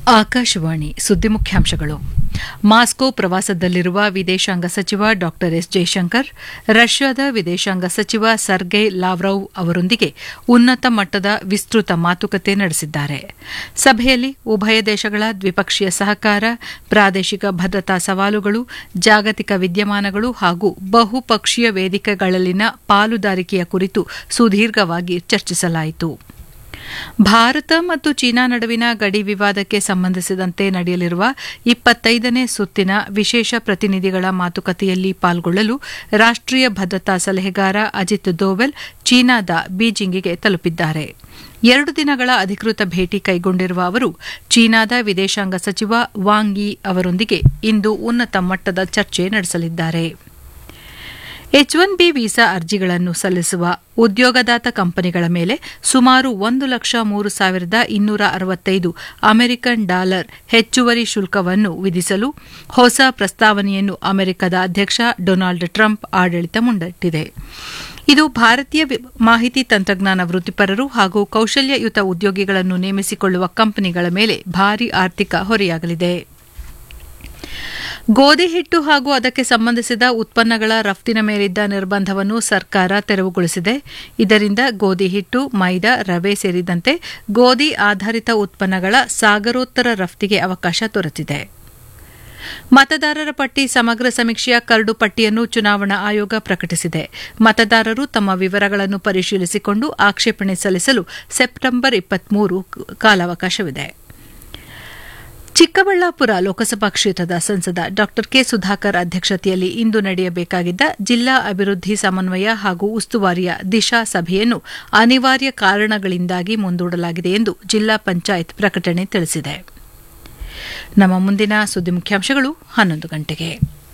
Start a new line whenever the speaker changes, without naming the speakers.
ಆಕಾಶವಾಣಿ ಸುದ್ದಿ ಮುಖ್ಯಾಂಶಗಳು ಮಾಸ್ಕೋ ಪ್ರವಾಸದಲ್ಲಿರುವ ವಿದೇಶಾಂಗ ಸಚಿವ ಡಾ ಎಸ್ ಜೈಶಂಕರ್ ರಷ್ಯಾದ ವಿದೇಶಾಂಗ ಸಚಿವ ಸರ್ಗೈ ಲಾವ್ರವ್ ಅವರೊಂದಿಗೆ ಉನ್ನತ ಮಟ್ಟದ ವಿಸ್ತೃತ ಮಾತುಕತೆ ನಡೆಸಿದ್ದಾರೆ ಸಭೆಯಲ್ಲಿ ಉಭಯ ದೇಶಗಳ ದ್ವಿಪಕ್ಷೀಯ ಸಹಕಾರ ಪ್ರಾದೇಶಿಕ ಭದ್ರತಾ ಸವಾಲುಗಳು ಜಾಗತಿಕ ವಿದ್ಯಮಾನಗಳು ಹಾಗೂ ಬಹುಪಕ್ಷೀಯ ವೇದಿಕೆಗಳಲ್ಲಿನ ಪಾಲುದಾರಿಕೆಯ ಕುರಿತು ಸುದೀರ್ಘವಾಗಿ ಚರ್ಚಿಸಲಾಯಿತು ಭಾರತ ಮತ್ತು ಚೀನಾ ನಡುವಿನ ಗಡಿ ವಿವಾದಕ್ಕೆ ಸಂಬಂಧಿಸಿದಂತೆ ನಡೆಯಲಿರುವ ಇಪ್ಪತ್ತೈದನೇ ಸುತ್ತಿನ ವಿಶೇಷ ಪ್ರತಿನಿಧಿಗಳ ಮಾತುಕತೆಯಲ್ಲಿ ಪಾಲ್ಗೊಳ್ಳಲು ರಾಷ್ಟೀಯ ಭದ್ರತಾ ಸಲಹೆಗಾರ ಅಜಿತ್ ದೋವೆಲ್ ಚೀನಾದ ಬೀಜಿಂಗಿಗೆ ತಲುಪಿದ್ದಾರೆ ಎರಡು ದಿನಗಳ ಅಧಿಕೃತ ಭೇಟಿ ಕೈಗೊಂಡಿರುವ ಅವರು ಚೀನಾದ ವಿದೇಶಾಂಗ ಸಚಿವ ವಾಂಗ್ ಯಿ ಅವರೊಂದಿಗೆ ಇಂದು ಉನ್ನತ ಮಟ್ಟದ ಚರ್ಚೆ ನಡೆಸಲಿದ್ದಾರೆ ಎಚ್ ಒನ್ ಬಿ ವೀಸಾ ಅರ್ಜಿಗಳನ್ನು ಸಲ್ಲಿಸುವ ಉದ್ಯೋಗದಾತ ಕಂಪನಿಗಳ ಮೇಲೆ ಸುಮಾರು ಒಂದು ಲಕ್ಷ ಮೂರು ಸಾವಿರದ ಇನ್ನೂರ ಅರವತ್ತೈದು ಅಮೆರಿಕನ್ ಡಾಲರ್ ಹೆಚ್ಚುವರಿ ಶುಲ್ಕವನ್ನು ವಿಧಿಸಲು ಹೊಸ ಪ್ರಸ್ತಾವನೆಯನ್ನು ಅಮೆರಿಕದ ಅಧ್ಯಕ್ಷ ಡೊನಾಲ್ಡ್ ಟ್ರಂಪ್ ಆಡಳಿತ ಮುಂದಿಟ್ಟಿದೆ ಇದು ಭಾರತೀಯ ಮಾಹಿತಿ ತಂತ್ರಜ್ಞಾನ ವೃತ್ತಿಪರರು ಹಾಗೂ ಕೌಶಲ್ಯಯುತ ಉದ್ಯೋಗಿಗಳನ್ನು ನೇಮಿಸಿಕೊಳ್ಳುವ ಕಂಪನಿಗಳ ಮೇಲೆ ಭಾರೀ ಆರ್ಥಿಕ ಹೊರೆಯಾಗಲಿದೆ ಗೋಧಿ ಹಿಟ್ಟು ಹಾಗೂ ಅದಕ್ಕೆ ಸಂಬಂಧಿಸಿದ ಉತ್ಪನ್ನಗಳ ರಫ್ತಿನ ಮೇಲಿದ್ದ ನಿರ್ಬಂಧವನ್ನು ಸರ್ಕಾರ ತೆರವುಗೊಳಿಸಿದೆ ಇದರಿಂದ ಗೋಧಿ ಹಿಟ್ಟು ಮೈದಾ ರವೆ ಸೇರಿದಂತೆ ಗೋಧಿ ಆಧಾರಿತ ಉತ್ಪನ್ನಗಳ ಸಾಗರೋತ್ತರ ರಫ್ತಿಗೆ ಅವಕಾಶ ದೊರೆತಿದೆ ಮತದಾರರ ಪಟ್ಟಿ ಸಮಗ್ರ ಸಮೀಕ್ಷೆಯ ಕರಡು ಪಟ್ಟಿಯನ್ನು ಚುನಾವಣಾ ಆಯೋಗ ಪ್ರಕಟಿಸಿದೆ ಮತದಾರರು ತಮ್ಮ ವಿವರಗಳನ್ನು ಪರಿಶೀಲಿಸಿಕೊಂಡು ಆಕ್ಷೇಪಣೆ ಸಲ್ಲಿಸಲು ಸೆಪ್ಟೆಂಬರ್ ಇಪ್ಪತ್ಮೂರು ಕಾಲಾವಕಾಶವಿದೆ ಚಿಕ್ಕಬಳ್ಳಾಪುರ ಲೋಕಸಭಾ ಕ್ಷೇತ್ರದ ಸಂಸದ ಡಾ ಕೆ ಸುಧಾಕರ್ ಅಧ್ಯಕ್ಷತೆಯಲ್ಲಿ ಇಂದು ನಡೆಯಬೇಕಾಗಿದ್ದ ಜಿಲ್ಲಾ ಅಭಿವೃದ್ಧಿ ಸಮನ್ವಯ ಹಾಗೂ ಉಸ್ತುವಾರಿಯ ದಿಶಾ ಸಭೆಯನ್ನು ಅನಿವಾರ್ಯ ಕಾರಣಗಳಿಂದಾಗಿ ಮುಂದೂಡಲಾಗಿದೆ ಎಂದು ಜಿಲ್ಲಾ ಪಂಚಾಯತ್ ಪ್ರಕಟಣೆ ತಿಳಿಸಿದೆ ನಮ್ಮ ಮುಂದಿನ ಸುದ್ದಿ ಮುಖ್ಯಾಂಶಗಳು ಹನ್ನೊಂದು ಗಂಟೆಗೆ